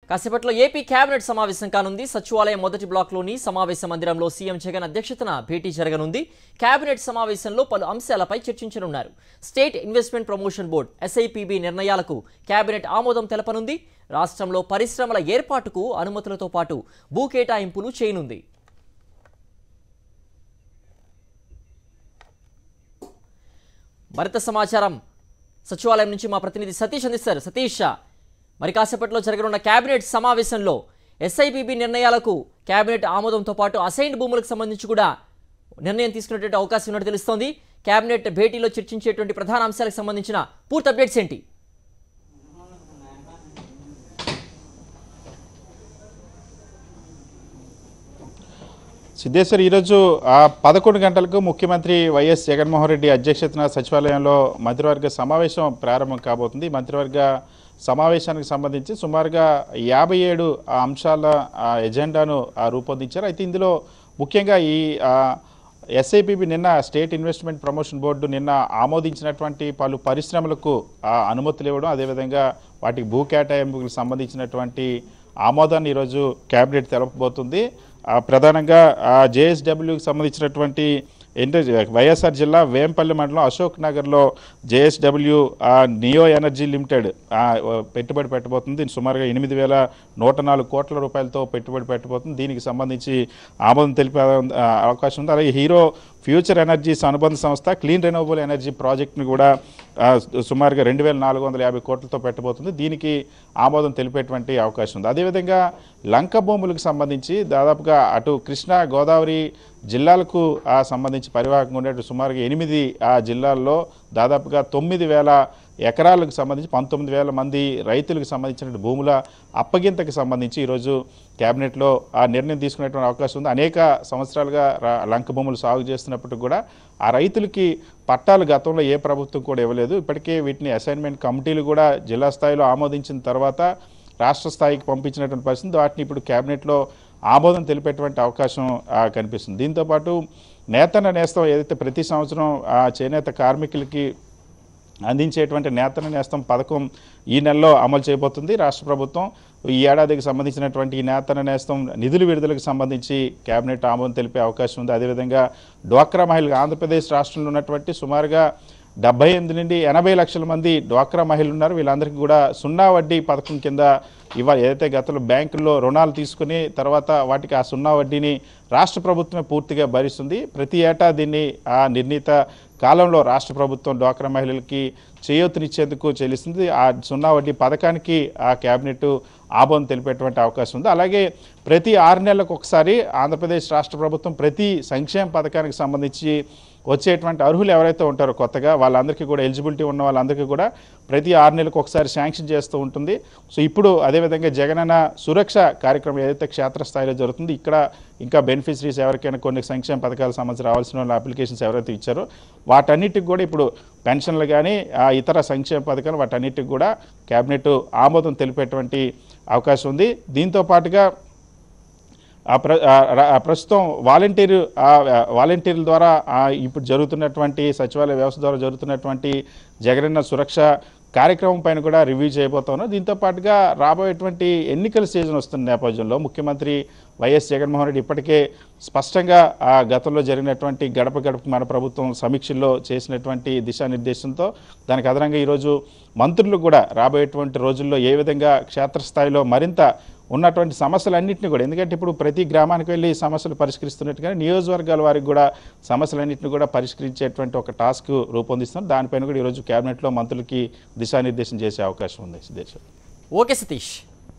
కాసేపట్లో AP cabinet సమావేశం కానుంది సచివాలయం మొదటి బ్లాక్లోని సమావేశ మందిరంలో సీఎం జగన్ అధ్యక్షతన భేటీ జరగనుంది కేబినెట్ సమావేశంలో పలు అంశాలపై చర్చించనున్నారు state investment promotion board SIPB నిర్ణయాలకు కేబినెట్ ఆమోదం తెలపనుంది రాష్ట్రంలో పరిశ్రమల ఏర్పాటుకు అనుమతులతో పాటు భూ కేటాయింపులు చేయనుంది మరింత సమాచారం సచివాలయం నుంచి మా ప్రతినిధి సతీష్ అందిస్తారు సతీష్ మరి కాసేపట్లో జరగనున్న కేబినెట్ సమావేశంలో ఎస్ఐబిబి నిర్ణయాలకు కేబినెట్ ఆమోదంతో పాటు అసైన్డ్ భూములకు సంబంధించి కూడా నిర్ణయం తీసుకునేటువంటి అవకాశం ఉన్నట్టు తెలుస్తోంది కేబినెట్ భేటీలో చర్చించేటువంటి ప్రధాన అంశాలకు సంబంధించిన పూర్తి అప్డేట్స్ ఏంటి సిద్ధేశ్వర్ ఈరోజు ఆ పదకొండు గంటలకు ముఖ్యమంత్రి వైఎస్ జగన్మోహన్ రెడ్డి అధ్యక్షతన సచివాలయంలో మంత్రివర్గ సమావేశం ప్రారంభం కాబోతుంది మంత్రివర్గ సమావేశానికి సంబంధించి సుమారుగా యాభై ఏడు అంశాల ఆ ఎజెండాను ఆ రూపొందించారు అయితే ఇందులో ముఖ్యంగా ఈ ఆ, ఎస్ఐపిబి నిన్న స్టేట్ ఇన్వెస్ట్మెంట్ ప్రమోషన్ బోర్డు నిన్న ఆమోదించినటువంటి పలు పరిశ్రమలకు ఆ అనుమతులు ఇవ్వడం అదేవిధంగా వాటికి భూ కేటాయింపులకు సంబంధించినటువంటి ఆమోదాన్ని ఈరోజు కేబినెట్ తెలపబోతుంది ఆ, ప్రధానంగా జేఎస్డబ్ల్యూకి సంబంధించినటువంటి ఏంటంటే వైఎస్ఆర్ జిల్లా వేంపల్లి మండలం అశోక్ నగర్లో జేఎస్డబ్ల్యూ నియో ఎనర్జీ లిమిటెడ్ ఆ, పెట్టుబడి పెట్టబోతుంది దీని సుమారుగా ఎనిమిది వేల నూట నాలుగు కోట్ల రూపాయలతో పెట్టుబడి పెట్టబోతుంది దీనికి సంబంధించి ఆమోదం తెలిపే ఆ, అవకాశం ఉంది అలాగే హీరో ఫ్యూచర్ ఎనర్జీస్ అనుబంధ సంస్థ క్లీన్ రెన్యూవబుల్ ఎనర్జీ ప్రాజెక్ట్ని కూడా ఆ, సుమారుగా రెండు వేల నాలుగు వందల యాభై కోట్లతో పెట్టబోతుంది దీనికి ఆమోదం తెలిపేటువంటి అవకాశం ఉంది అదేవిధంగా లంక భూములకు సంబంధించి దాదాపుగా అటు కృష్ణా గోదావరి జిల్లాలకు ఆ సంబంధించి పరివాహకంగా ఉండే సుమారుగా ఎనిమిది ఆ జిల్లాల్లో దాదాపుగా తొమ్మిది వేల ఎకరాలకు సంబంధించి పంతొమ్మిది వేల మంది రైతులకు సంబంధించిన భూముల అప్పగింతకు సంబంధించి ఈరోజు కేబినెట్లో ఆ నిర్ణయం తీసుకునేటువంటి అవకాశం ఉంది అనేక సంవత్సరాలుగా ర- లంక భూములు సాగు చేస్తున్నప్పటికీ కూడా ఆ రైతులకి పట్టాలు గతంలో ఏ ప్రభుత్వం కూడా ఇవ్వలేదు ఇప్పటికే వీటిని అసైన్మెంట్ కమిటీలు కూడా జిల్లా స్థాయిలో ఆమోదించిన తర్వాత రాష్ట్ర స్థాయికి పంపించినటువంటి పరిస్థితి వాటిని ఇప్పుడు కేబినెట్లో ఆమోదం తెలిపేటువంటి అవకాశం ఆ, కనిపిస్తుంది దీంతోపాటు నేతన్న నేస్తం ఏదైతే ప్రతి సంవత్సరం ఆ చేనేత కార్మికులకి అందించేటువంటి నేతన నేస్తం పథకం ఈ నెలలో అమలు చేయబోతుంది రాష్ట్ర ప్రభుత్వం ఈ ఏడాదికి సంబంధించినటువంటి ఈ నేతన నేస్తం నిధుల విడుదలకు సంబంధించి కేబినెట్ ఆమోదం తెలిపే అవకాశం ఉంది అదేవిధంగా డ్వాక్రా మహిళలు ఆంధ్రప్రదేశ్ రాష్ట్రంలో ఉన్నటువంటి సుమారుగా డెబ్బై ఎనిమిది నుండి ఎనభై లక్షల మంది డ్వాక్రా మహిళలు ఉన్నారు వీళ్ళందరికీ కూడా సున్నా వడ్డీ పథకం కింద ఇవాళ ఏదైతే గతంలో బ్యాంకుల్లో రుణాలు తీసుకుని తర్వాత వాటికి ఆ సున్నా వడ్డీని రాష్ట్ర ప్రభుత్వమే పూర్తిగా భరిస్తుంది ప్రతి ఏటా దీన్ని ఆ నిర్ణీత కాలంలో రాష్ట్ర ప్రభుత్వం డ్వాక్రా మహిళలకి చేయూతనిచ్చేందుకు చెల్లిస్తుంది ఆ సున్నా వడ్డీ పథకానికి ఆ కేబినెట్ ఆమోదం తెలిపేటువంటి అవకాశం ఉంది అలాగే ప్రతి ఆరు నెలలకు ఒకసారి ఆంధ్రప్రదేశ్ రాష్ట్ర ప్రభుత్వం ప్రతి సంక్షేమ పథకానికి సంబంధించి వచ్చేటువంటి అర్హులు ఎవరైతే ఉంటారో కొత్తగా వాళ్ళందరికీ కూడా ఎలిజిబిలిటీ ఉన్న వాళ్ళందరికీ కూడా ప్రతి ఆరు నెలలకు ఒకసారి శాంక్షన్ చేస్తూ ఉంటుంది సో ఇప్పుడు అదేవిధంగా జగనన్న సురక్ష కార్యక్రమం ఏదైతే క్షేత్రస్థాయిలో జరుగుతుంది ఇక్కడ ఇంకా బెనిఫిషరీస్ ఎవరికైనా కొన్ని సంక్షేమ పథకాలకు సంబంధించి రావాల్సిన వాళ్ళ అప్లికేషన్స్ ఎవరైతే ఇచ్చారో వాటన్నిటికి కూడా ఇప్పుడు పెన్షన్లు కానీ ఆ ఇతర సంక్షేమ పథకాలు వాటన్నిటికి కూడా కేబినెట్ ఆమోదం తెలిపేటువంటి అవకాశం ఉంది దీంతో పాటుగా ఆ ప్ర ఆ ర- ఆ ప్రస్తుతం వాలంటీర్ ఆ వాలంటీర్ల ద్వారా ఆ ఇప్పుడు జరుగుతున్నటువంటి సచివాలయ వ్యవస్థ ద్వారా జరుగుతున్నటువంటి జగనన్న సురక్ష కార్యక్రమం పైన కూడా రివ్యూ చేయబోతాను దీంతో పాటుగా రాబోయేటువంటి ఎన్నికల సీజన్ వస్తున్న నేపథ్యంలో ముఖ్యమంత్రి వైఎస్ జగన్మోహన్ రెడ్డి ఇప్పటికే స్పష్టంగా ఆ గతంలో జరిగినటువంటి గడప గడప మన ప్రభుత్వం సమీక్షల్లో చేసినటువంటి దిశానిర్దేశంతో దానికి అదనంగా ఈరోజు మంత్రులు కూడా రాబోయేటువంటి రోజుల్లో ఏ విధంగా క్షేత్రస్థాయిలో మరింత ఉన్నటువంటి సమస్యలన్నింటినీ కూడా ఎందుకంటే ఇప్పుడు ప్రతి గ్రామానికి వెళ్ళి సమస్యలు పరిష్కరిస్తున్నట్టుగా నియోజకవర్గాల వారికి కూడా సమస్యలన్నింటినీ కూడా పరిష్కరించేటువంటి ఒక టాస్క్ రూపొందిస్తాం దానిపైన కూడా ఈరోజు కేబినెట్లో మంత్రులకి దిశానిర్దేశం చేసే అవకాశం ఉంది సిద్ధేశ్వర్ ఓకే సతీష్